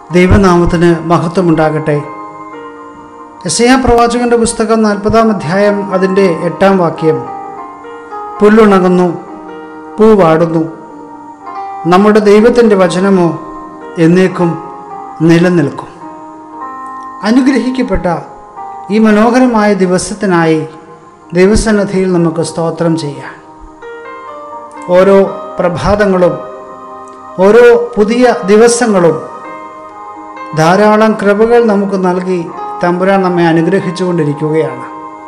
ദൈവനാമത്തിന് മഹത്വമുണ്ടാകട്ടെ യശയാ പ്രവാചകന്റെ പുസ്തകം നാൽപ്പതാം അധ്യായം അതിൻ്റെ എട്ടാം വാക്യം പുല്ലുണങ്ങുന്നു പൂ വാടുന്നു നമ്മുടെ ദൈവത്തിൻ്റെ വചനമോ എന്നേക്കും നിലനിൽക്കും അനുഗ്രഹിക്കപ്പെട്ട ഈ മനോഹരമായ ദിവസത്തിനായി ദൈവസന്നിധിയിൽ നമുക്ക് സ്തോത്രം ചെയ്യാം ഓരോ പ്രഭാതങ്ങളും ഓരോ പുതിയ ദിവസങ്ങളും ധാരാളം കൃപകൾ നമുക്ക് നൽകി തമ്പുരാൻ നമ്മെ അനുഗ്രഹിച്ചുകൊണ്ടിരിക്കുകയാണ്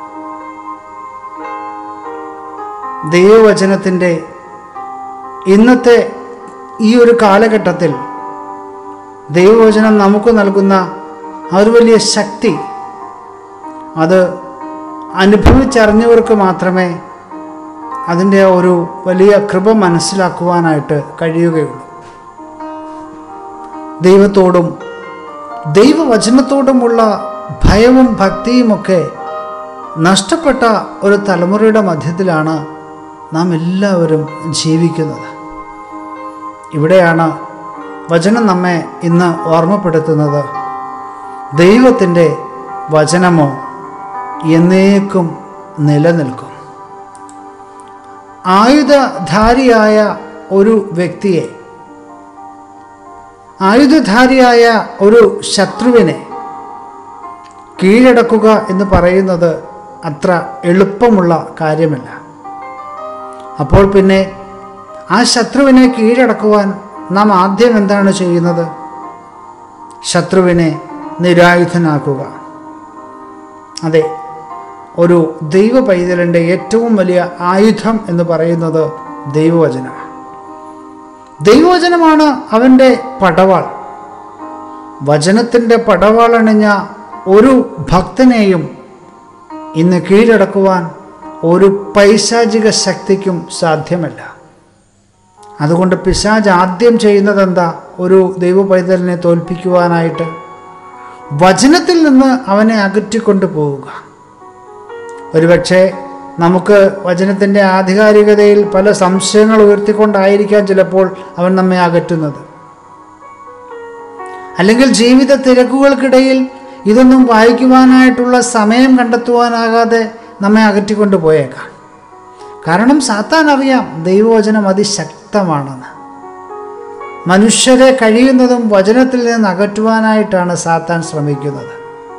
ദൈവവചനത്തിൻ്റെ ഇന്നത്തെ ഈ ഒരു കാലഘട്ടത്തിൽ ദൈവവചനം നമുക്ക് നൽകുന്ന ആ ഒരു വലിയ ശക്തി അത് അനുഭവിച്ചറിഞ്ഞവർക്ക് മാത്രമേ അതിൻ്റെ ആ ഒരു വലിയ കൃപ മനസ്സിലാക്കുവാനായിട്ട് കഴിയുകയുള്ളൂ ദൈവത്തോടും ദൈവവചനത്തോടുമുള്ള ഭയവും ഭക്തിയുമൊക്കെ നഷ്ടപ്പെട്ട ഒരു തലമുറയുടെ മധ്യത്തിലാണ് നാം എല്ലാവരും ജീവിക്കുന്നത് ഇവിടെയാണ് വചനം നമ്മെ ഇന്ന് ഓർമ്മപ്പെടുത്തുന്നത് ദൈവത്തിൻ്റെ വചനമോ എന്നേക്കും നിലനിൽക്കും ആയുധധാരിയായ ഒരു വ്യക്തിയെ ആയുധധാരിയായ ഒരു ശത്രുവിനെ കീഴടക്കുക എന്ന് പറയുന്നത് അത്ര എളുപ്പമുള്ള കാര്യമല്ല അപ്പോൾ പിന്നെ ആ ശത്രുവിനെ കീഴടക്കുവാൻ നാം ആദ്യം എന്താണ് ചെയ്യുന്നത് ശത്രുവിനെ നിരായുധനാക്കുക അതെ ഒരു ദൈവ പൈതലിൻ്റെ ഏറ്റവും വലിയ ആയുധം എന്ന് പറയുന്നത് ദൈവവചനമാണ് ദൈവവചനമാണ് അവൻ്റെ പടവാൾ വചനത്തിൻ്റെ പടവാളണിഞ്ഞ ഒരു ഭക്തനെയും ഇന്ന് കീഴടക്കുവാൻ ഒരു പൈശാചിക ശക്തിക്കും സാധ്യമല്ല അതുകൊണ്ട് പിശാജ് ആദ്യം ചെയ്യുന്നത് എന്താ ഒരു ദൈവ പൈതലിനെ തോൽപ്പിക്കുവാനായിട്ട് വചനത്തിൽ നിന്ന് അവനെ അകറ്റിക്കൊണ്ട് പോവുക ഒരുപക്ഷെ നമുക്ക് വചനത്തിൻ്റെ ആധികാരികതയിൽ പല സംശയങ്ങൾ ഉയർത്തിക്കൊണ്ടായിരിക്കാം ചിലപ്പോൾ അവൻ നമ്മെ അകറ്റുന്നത് അല്ലെങ്കിൽ ജീവിത തിരക്കുകൾക്കിടയിൽ ഇതൊന്നും വായിക്കുവാനായിട്ടുള്ള സമയം കണ്ടെത്തുവാനാകാതെ നമ്മെ അകറ്റിക്കൊണ്ട് പോയേക്കാം കാരണം സാത്താൻ അറിയാം ദൈവവചനം അതിശക്തമാണെന്ന് മനുഷ്യരെ കഴിയുന്നതും വചനത്തിൽ നിന്ന് അകറ്റുവാനായിട്ടാണ് സാത്താൻ ശ്രമിക്കുന്നത്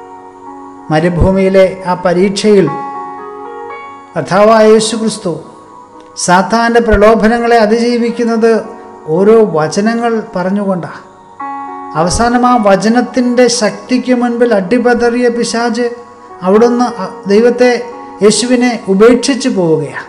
മരുഭൂമിയിലെ ആ പരീക്ഷയിൽ കഥാവായ യേശു ക്രിസ്തു സാത്താൻ്റെ പ്രലോഭനങ്ങളെ അതിജീവിക്കുന്നത് ഓരോ വചനങ്ങൾ പറഞ്ഞുകൊണ്ടാണ് അവസാനം ആ വചനത്തിൻ്റെ ശക്തിക്ക് മുൻപിൽ അടിപതറിയ പിശാജ് അവിടുന്ന് ദൈവത്തെ യേശുവിനെ ഉപേക്ഷിച്ചു പോവുകയാണ്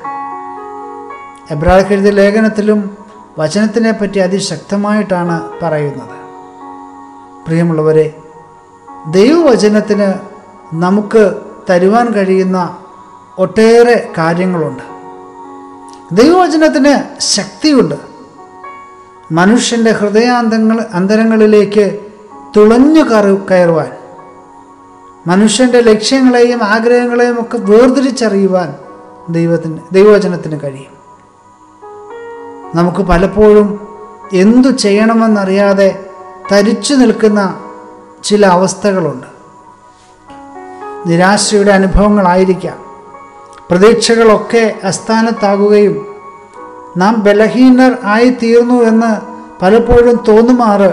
എബ്രാഹിം ലേഖനത്തിലും വചനത്തിനെ പറ്റി അതിശക്തമായിട്ടാണ് പറയുന്നത് പ്രിയമുള്ളവരെ ദൈവവചനത്തിന് നമുക്ക് തരുവാൻ കഴിയുന്ന ഒട്ടേറെ കാര്യങ്ങളുണ്ട് ദൈവവചനത്തിന് ശക്തിയുണ്ട് മനുഷ്യൻ്റെ ഹൃദയാന്തങ്ങൾ അന്തരങ്ങളിലേക്ക് തുളഞ്ഞു കയറു കയറുവാൻ മനുഷ്യൻ്റെ ലക്ഷ്യങ്ങളെയും ആഗ്രഹങ്ങളെയും ഒക്കെ വേർതിരിച്ചറിയുവാൻ ദൈവത്തിന് ദൈവവചനത്തിന് കഴിയും നമുക്ക് പലപ്പോഴും എന്തു ചെയ്യണമെന്നറിയാതെ തരിച്ചു നിൽക്കുന്ന ചില അവസ്ഥകളുണ്ട് നിരാശയുടെ അനുഭവങ്ങളായിരിക്കാം പ്രതീക്ഷകളൊക്കെ അസ്ഥാനത്താകുകയും നാം ബലഹീനർ ആയിത്തീർന്നു എന്ന് പലപ്പോഴും തോന്നുമാറ്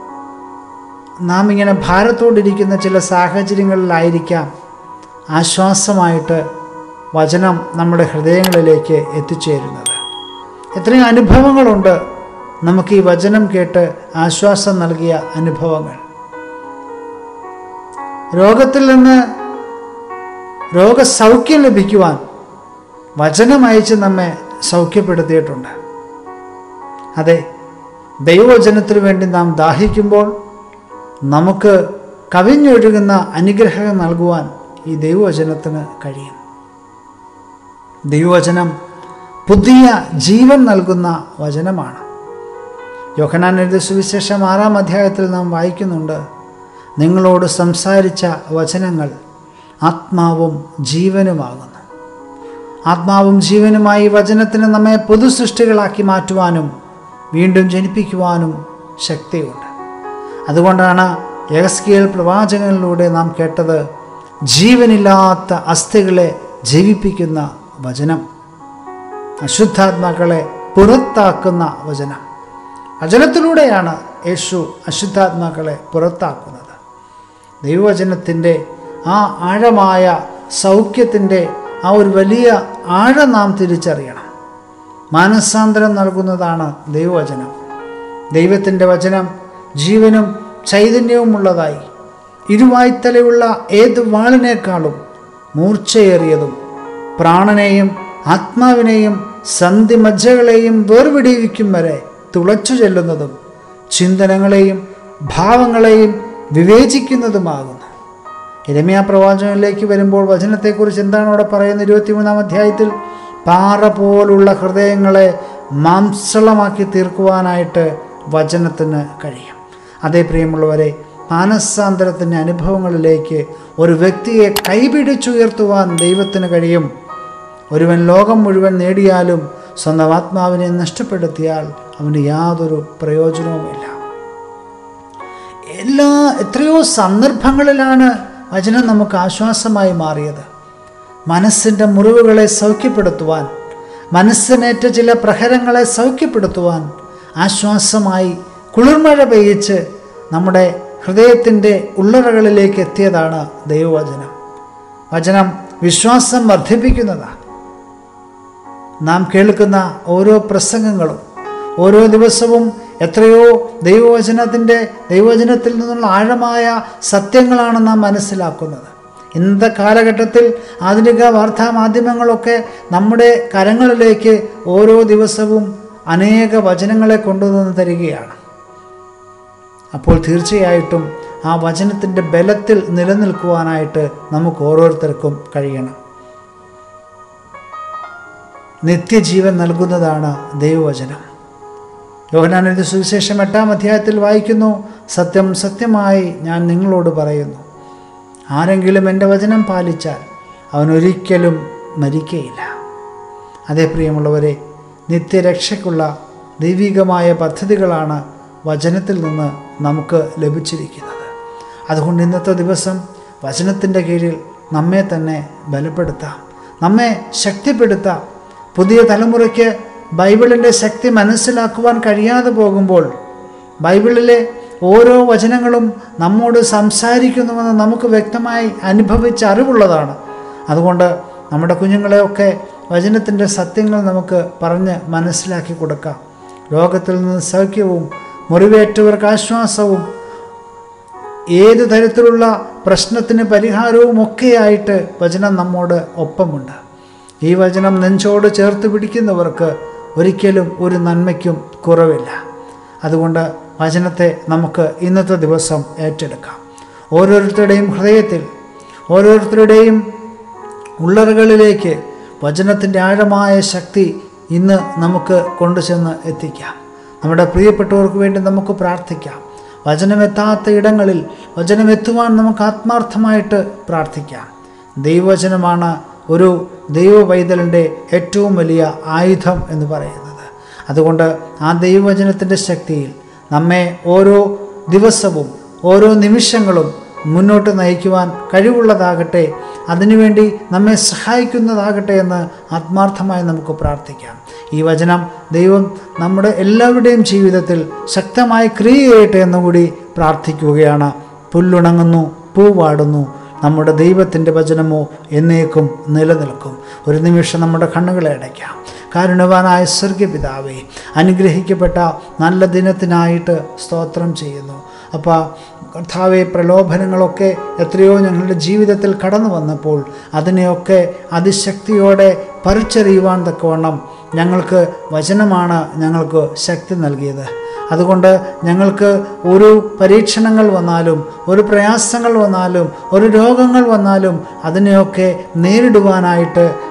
നാം ഇങ്ങനെ ഭാരത്തോടിരിക്കുന്ന ചില സാഹചര്യങ്ങളിലായിരിക്കാം ആശ്വാസമായിട്ട് വചനം നമ്മുടെ ഹൃദയങ്ങളിലേക്ക് എത്തിച്ചേരുന്നത് എത്രയും അനുഭവങ്ങളുണ്ട് നമുക്ക് ഈ വചനം കേട്ട് ആശ്വാസം നൽകിയ അനുഭവങ്ങൾ രോഗത്തിൽ നിന്ന് രോഗസൗഖ്യം ലഭിക്കുവാൻ വചനം അയച്ച് നമ്മെ സൗഖ്യപ്പെടുത്തിയിട്ടുണ്ട് അതെ ദൈവവചനത്തിനു വേണ്ടി നാം ദാഹിക്കുമ്പോൾ നമുക്ക് കവിഞ്ഞൊഴുകുന്ന അനുഗ്രഹം നൽകുവാൻ ഈ ദൈവവചനത്തിന് കഴിയും ദൈവവചനം പുതിയ ജീവൻ നൽകുന്ന വചനമാണ് യോഹനാൻ എഴുതിയ സുവിശേഷം ആറാം അധ്യായത്തിൽ നാം വായിക്കുന്നുണ്ട് നിങ്ങളോട് സംസാരിച്ച വചനങ്ങൾ ആത്മാവും ജീവനുമാകുന്നു ആത്മാവും ജീവനുമായി വചനത്തിന് നമ്മെ പുതുസൃഷ്ടികളാക്കി മാറ്റുവാനും വീണ്ടും ജനിപ്പിക്കുവാനും ശക്തിയുണ്ട് അതുകൊണ്ടാണ് യഗസ്കിയൽ പ്രവാചകനിലൂടെ നാം കേട്ടത് ജീവനില്ലാത്ത അസ്ഥികളെ ജീവിപ്പിക്കുന്ന വചനം അശുദ്ധാത്മാക്കളെ പുറത്താക്കുന്ന വചനം വചനത്തിലൂടെയാണ് യേശു അശുദ്ധാത്മാക്കളെ പുറത്താക്കുന്നത് ദൈവവചനത്തിൻ്റെ ആ ആഴമായ സൗഖ്യത്തിൻ്റെ ആ ഒരു വലിയ ആഴം നാം തിരിച്ചറിയണം മാനസാന്തരം നൽകുന്നതാണ് ദൈവവചനം ദൈവത്തിൻ്റെ വചനം ജീവനും ചൈതന്യവുമുള്ളതായി ഇരുവായ്ത്തലയുള്ള ഏത് വാളിനേക്കാളും മൂർച്ചയേറിയതും പ്രാണനെയും ആത്മാവിനെയും സന്ധിമജ്ജകളെയും വേർപിടിവിക്കും വരെ തുളച്ചു ചെല്ലുന്നതും ചിന്തനങ്ങളെയും ഭാവങ്ങളെയും വിവേചിക്കുന്നതുമാകുന്നു ഇരമ്യ പ്രവാചകനിലേക്ക് വരുമ്പോൾ വചനത്തെക്കുറിച്ച് എന്താണ് അവിടെ പറയുന്നത് ഇരുപത്തിമൂന്നാം അധ്യായത്തിൽ പാറ പോലുള്ള ഹൃദയങ്ങളെ മാംസളമാക്കി തീർക്കുവാനായിട്ട് വചനത്തിന് കഴിയും അതേ പ്രിയമുള്ളവരെ മാനസാന്തരത്തിൻ്റെ അനുഭവങ്ങളിലേക്ക് ഒരു വ്യക്തിയെ കൈപിടിച്ചുയർത്തുവാൻ ദൈവത്തിന് കഴിയും ഒരുവൻ ലോകം മുഴുവൻ നേടിയാലും സ്വന്തം ആത്മാവിനെ നഷ്ടപ്പെടുത്തിയാൽ അവന് യാതൊരു പ്രയോജനവുമില്ല എല്ലാ എത്രയോ സന്ദർഭങ്ങളിലാണ് വചനം നമുക്ക് ആശ്വാസമായി മാറിയത് മനസ്സിൻ്റെ മുറിവുകളെ സൗഖ്യപ്പെടുത്തുവാൻ മനസ്സിനേറ്റ ചില പ്രഹരങ്ങളെ സൗഖ്യപ്പെടുത്തുവാൻ ആശ്വാസമായി കുളിർമഴ പെയ്യിച്ച് നമ്മുടെ ഹൃദയത്തിൻ്റെ ഉള്ളറകളിലേക്ക് എത്തിയതാണ് ദൈവവചനം വചനം വിശ്വാസം വർദ്ധിപ്പിക്കുന്നതാണ് നാം കേൾക്കുന്ന ഓരോ പ്രസംഗങ്ങളും ഓരോ ദിവസവും എത്രയോ ദൈവവചനത്തിൻ്റെ ദൈവവചനത്തിൽ നിന്നുള്ള ആഴമായ സത്യങ്ങളാണ് നാം മനസ്സിലാക്കുന്നത് ഇന്നത്തെ കാലഘട്ടത്തിൽ ആധുനിക വാർത്താ മാധ്യമങ്ങളൊക്കെ നമ്മുടെ കരങ്ങളിലേക്ക് ഓരോ ദിവസവും അനേക വചനങ്ങളെ കൊണ്ടുവന്ന് തരികയാണ് അപ്പോൾ തീർച്ചയായിട്ടും ആ വചനത്തിൻ്റെ ബലത്തിൽ നിലനിൽക്കുവാനായിട്ട് നമുക്ക് ഓരോരുത്തർക്കും കഴിയണം നിത്യജീവൻ നൽകുന്നതാണ് ദൈവവചനം യോഹനാനന്ദ സുവിശേഷം എട്ടാം അധ്യായത്തിൽ വായിക്കുന്നു സത്യം സത്യമായി ഞാൻ നിങ്ങളോട് പറയുന്നു ആരെങ്കിലും എൻ്റെ വചനം പാലിച്ചാൽ അവനൊരിക്കലും മരിക്കയില്ല അതേ പ്രിയമുള്ളവരെ നിത്യരക്ഷയ്ക്കുള്ള ദൈവികമായ പദ്ധതികളാണ് വചനത്തിൽ നിന്ന് നമുക്ക് ലഭിച്ചിരിക്കുന്നത് അതുകൊണ്ട് ഇന്നത്തെ ദിവസം വചനത്തിൻ്റെ കീഴിൽ നമ്മെ തന്നെ ബലപ്പെടുത്താം നമ്മെ ശക്തിപ്പെടുത്താം പുതിയ തലമുറയ്ക്ക് ബൈബിളിൻ്റെ ശക്തി മനസ്സിലാക്കുവാൻ കഴിയാതെ പോകുമ്പോൾ ബൈബിളിലെ ഓരോ വചനങ്ങളും നമ്മോട് സംസാരിക്കുന്നുവെന്ന് നമുക്ക് വ്യക്തമായി അനുഭവിച്ച അറിവുള്ളതാണ് അതുകൊണ്ട് നമ്മുടെ കുഞ്ഞുങ്ങളെയൊക്കെ വചനത്തിൻ്റെ സത്യങ്ങൾ നമുക്ക് പറഞ്ഞ് മനസ്സിലാക്കി കൊടുക്കാം ലോകത്തിൽ നിന്ന് സൗഖ്യവും മുറിവേറ്റവർക്ക് ആശ്വാസവും ഏത് തരത്തിലുള്ള പ്രശ്നത്തിന് പരിഹാരവും ഒക്കെയായിട്ട് വചനം നമ്മോട് ഒപ്പമുണ്ട് ഈ വചനം നെഞ്ചോട് ചേർത്ത് പിടിക്കുന്നവർക്ക് ഒരിക്കലും ഒരു നന്മയ്ക്കും കുറവില്ല അതുകൊണ്ട് വചനത്തെ നമുക്ക് ഇന്നത്തെ ദിവസം ഏറ്റെടുക്കാം ഓരോരുത്തരുടെയും ഹൃദയത്തിൽ ഓരോരുത്തരുടെയും ഉള്ളറകളിലേക്ക് വചനത്തിൻ്റെ ആഴമായ ശക്തി ഇന്ന് നമുക്ക് കൊണ്ടുചെന്ന് എത്തിക്കാം നമ്മുടെ പ്രിയപ്പെട്ടവർക്ക് വേണ്ടി നമുക്ക് പ്രാർത്ഥിക്കാം വചനമെത്താത്ത ഇടങ്ങളിൽ വചനമെത്തുവാൻ നമുക്ക് ആത്മാർത്ഥമായിട്ട് പ്രാർത്ഥിക്കാം ദൈവവചനമാണ് ഒരു ദൈവ പൈതലിൻ്റെ ഏറ്റവും വലിയ ആയുധം എന്ന് പറയുന്നത് അതുകൊണ്ട് ആ ദൈവവചനത്തിൻ്റെ ശക്തിയിൽ നമ്മെ ഓരോ ദിവസവും ഓരോ നിമിഷങ്ങളും മുന്നോട്ട് നയിക്കുവാൻ കഴിവുള്ളതാകട്ടെ അതിനുവേണ്ടി നമ്മെ സഹായിക്കുന്നതാകട്ടെ എന്ന് ആത്മാർത്ഥമായി നമുക്ക് പ്രാർത്ഥിക്കാം ഈ വചനം ദൈവം നമ്മുടെ എല്ലാവരുടെയും ജീവിതത്തിൽ ശക്തമായി ക്രിയ ചെയ്യട്ടെ എന്നുകൂടി പ്രാർത്ഥിക്കുകയാണ് പുല്ലുണങ്ങുന്നു പൂവാടുന്നു നമ്മുടെ ദൈവത്തിൻ്റെ വചനമോ എന്നേക്കും നിലനിൽക്കും ഒരു നിമിഷം നമ്മുടെ കണ്ണുകളെ അടയ്ക്കാം കാരുണ്യവാനായ സ്വർഗപിതാവേ അനുഗ്രഹിക്കപ്പെട്ട നല്ല ദിനത്തിനായിട്ട് സ്തോത്രം ചെയ്യുന്നു അപ്പോൾ കർത്താവെ പ്രലോഭനങ്ങളൊക്കെ എത്രയോ ഞങ്ങളുടെ ജീവിതത്തിൽ കടന്നു വന്നപ്പോൾ അതിനെയൊക്കെ അതിശക്തിയോടെ പറിച്ചറിയുവാൻ തക്കവണ്ണം ഞങ്ങൾക്ക് വചനമാണ് ഞങ്ങൾക്ക് ശക്തി നൽകിയത് അതുകൊണ്ട് ഞങ്ങൾക്ക് ഒരു പരീക്ഷണങ്ങൾ വന്നാലും ഒരു പ്രയാസങ്ങൾ വന്നാലും ഒരു രോഗങ്ങൾ വന്നാലും അതിനെയൊക്കെ നേരിടുവാനായിട്ട്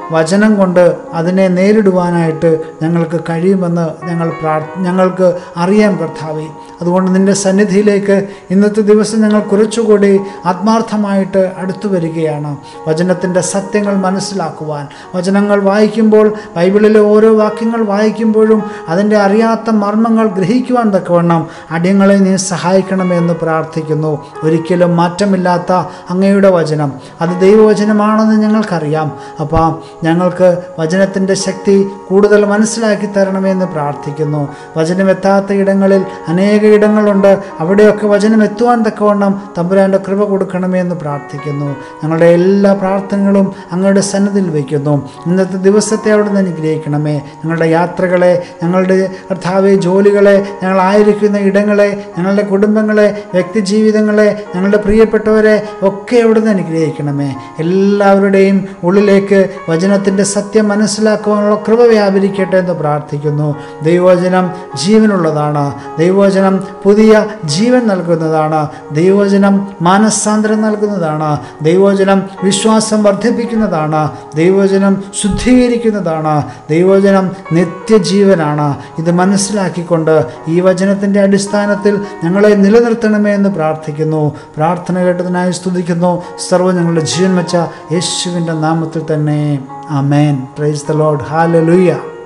വചനം കൊണ്ട് അതിനെ നേരിടുവാനായിട്ട് ഞങ്ങൾക്ക് കഴിയുമെന്ന് ഞങ്ങൾ പ്രാർ ഞങ്ങൾക്ക് അറിയാം കർത്താവെ അതുകൊണ്ട് നിൻ്റെ സന്നിധിയിലേക്ക് ഇന്നത്തെ ദിവസം ഞങ്ങൾ കുറച്ചുകൂടി ആത്മാർത്ഥമായിട്ട് അടുത്തു വരികയാണ് വചനത്തിൻ്റെ സത്യങ്ങൾ മനസ്സിലാക്കുവാൻ വചനങ്ങൾ വായിക്കുമ്പോൾ ബൈബിളിലെ ഓരോ വാക്യങ്ങൾ വായിക്കുമ്പോഴും അതിൻ്റെ അറിയാത്ത മർമ്മങ്ങൾ ഗ്രഹിക്കുവാൻ തക്കവണ്ണം അടിയങ്ങളെ നീ സഹായിക്കണമെന്ന് പ്രാർത്ഥിക്കുന്നു ഒരിക്കലും മാറ്റമില്ലാത്ത അങ്ങയുടെ വചനം അത് ദൈവവചനമാണെന്ന് ഞങ്ങൾക്കറിയാം അപ്പോൾ ഞങ്ങൾക്ക് വചനത്തിൻ്റെ ശക്തി കൂടുതൽ മനസ്സിലാക്കി തരണമെന്ന് പ്രാർത്ഥിക്കുന്നു വചനം എത്താത്ത ഇടങ്ങളിൽ അനേക ഇടങ്ങളുണ്ട് അവിടെയൊക്കെ വചനം എത്തുവാൻ തക്കവണ്ണം തമ്പുരാൻ്റെ കൃപ കൊടുക്കണമെന്ന് പ്രാർത്ഥിക്കുന്നു ഞങ്ങളുടെ എല്ലാ പ്രാർത്ഥനകളും അങ്ങയുടെ സന്നദ്ധിയിൽ വയ്ക്കുന്നു ഇന്നത്തെ ദിവസത്തെ അവിടെ നിന്ന് അനുഗ്രഹിക്കണമേ ഞങ്ങളുടെ യാത്രകളെ ഞങ്ങളുടെ കർത്താവെ ജോലികളെ ഞങ്ങളായിരിക്കുന്ന ഇടങ്ങളെ ഞങ്ങളുടെ കുടുംബങ്ങളെ വ്യക്തിജീവിതങ്ങളെ ഞങ്ങളുടെ പ്രിയപ്പെട്ടവരെ ഒക്കെ അവിടെ നിന്ന് അനുഗ്രഹിക്കണമേ എല്ലാവരുടെയും ഉള്ളിലേക്ക് വചനത്തിൻ്റെ സത്യം മനസ്സിലാക്കുവാനുള്ള കൃപ വ്യാപരിക്കട്ടെ എന്ന് പ്രാർത്ഥിക്കുന്നു ദൈവവചനം ജീവനുള്ളതാണ് ദൈവവചനം പുതിയ ജീവൻ നൽകുന്നതാണ് ദൈവവചനം മാനസാന്തരം നൽകുന്നതാണ് ദൈവവചനം വിശ്വാസം വർദ്ധിപ്പിക്കുന്നതാണ് ദൈവവചനം ശുദ്ധീകരിക്കുന്നതാണ് ദൈവവചനം നിത്യജീവനാണ് ഇത് മനസ്സിലാക്കിക്കൊണ്ട് ഈ വചനത്തിൻ്റെ അടിസ്ഥാനത്തിൽ ഞങ്ങളെ നിലനിർത്തണമേ എന്ന് പ്രാർത്ഥിക്കുന്നു പ്രാർത്ഥന കേട്ടതിനായി സ്തുതിക്കുന്നു സർവ്വ ഞങ്ങളുടെ ജീവൻ വെച്ച യേശുവിൻ്റെ നാമത്തിൽ തന്നെ അമേൻ പ്രൈസ് ദ ലോഡ് ഹാലലുയ്യ